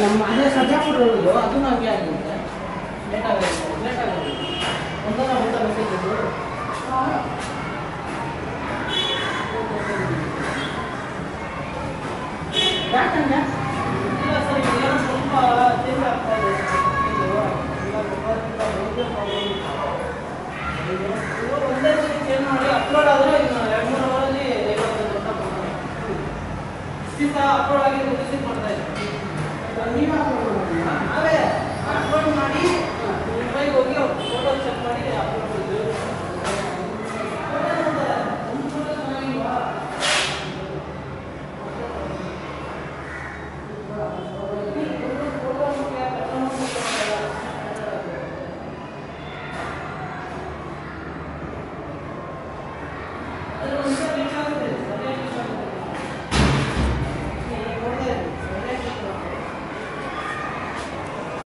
ನಮ್ಮ ಅದೇ ಸರ್ಜಾಪುರ ರೋಡು ಅದು ನಮಗೆ ಆಗಿದೆ ಲೇಟ್ ಆಗಿದೆ ಲೇಟ್ ಆಗಿದೆ ಒಂದಲ್ಲ ಒಂದು ಮೆಸೇಜ್ ಇದು ಯಾಕಂದ್ರೆ ಇಲ್ಲ ಸರ್ ಈಗ ಏನೋ ಸ್ವಲ್ಪ ಚೇಂಜ್ ಆಗ್ತಾ ಇದೆ ಇದು ಇಲ್ಲ ಗೊಬ್ಬರದಿಂದ ರೋಡ್ಗೆ ಪ್ರಾಬ್ಲಮ್ ಇದು ಒಂದೇ ಸರಿ ಚೇಂಜ್ ಮಾಡಿ ಅಪ್ಲೋಡ್ ಆದರೆ ಇನ್ನು ಎರಡು ಮೂರು ಅವರಲ್ಲಿ ಐವತ್ತು ದೊಡ್ಡ ದಿವಸ ಅಪ್ಲೋಡ್ ಆಗಿ ರಿಸೀವ್ ಮಾಡ್ತಾ ಇದ್ದೀವಿ ನೀವು ಅಪ್ಲೋಡ್ ಮಾಡಿ ನಾವೇ ಅಪ್ಲೋಡ್ ಮಾಡಿ ಮುಂಬೈಗೆ ಹೋಗಿ ಫೋಟೋ ಚೆಕ್ ಮಾಡಿ ಅಪ್ಲೋಡ್ ಮಾಡಿದ್ವಿ